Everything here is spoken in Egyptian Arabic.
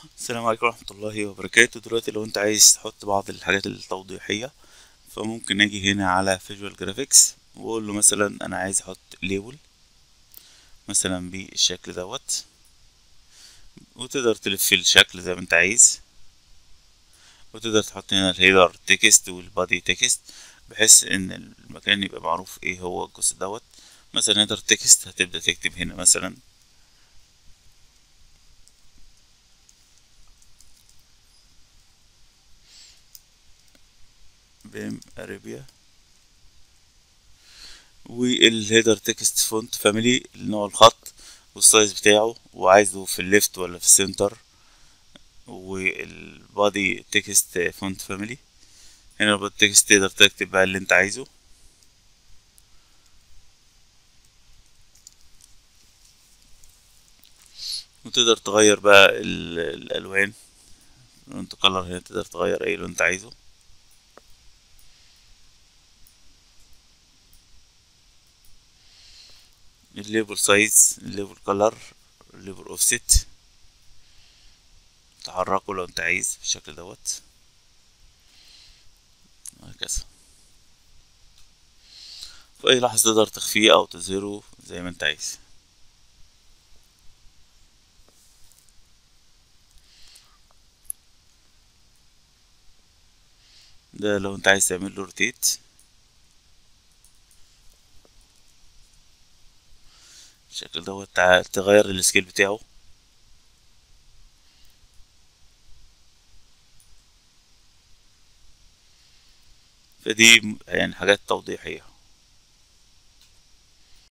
السلام عليكم ورحمة الله وبركاته دلوقتي لو انت عايز تحط بعض الحاجات التوضيحية فممكن اجي هنا على فيجوال جرافيكس واقول له مثلا انا عايز احط ليبل مثلا بالشكل دوت وتقدر تلف الشكل زي ما انت عايز وتقدر تحط هنا الهيدر تكست والبادي تكست بحيث ان المكان يبقى معروف ايه هو الجزء دوت مثلا هيدر تكست هتبدأ تكتب هنا مثلا بيم اريبيا والهيدر تكست فونت فاميلي نوع الخط والسايز بتاعه وعايزه في الليفت ولا في السنتر والبادي تكست فونت فاميلي هنا البادي تكست تقدر تكتب بقى اللي انت عايزه وتقدر تغير بقى الالوان انت كلر هنا تقدر تغير اي لون انت عايزه الليبل سايز الليبل كلر الليبل اوفست تحركه لو انت عايز بالشكل دوت وهكذا في اي لحظة تقدر تخفيه او تظهره زي ما انت عايز ده لو انت عايز تعمل له روتيت بالشكل دوت تغير السكيل بتاعه فدي يعني حاجات توضيحية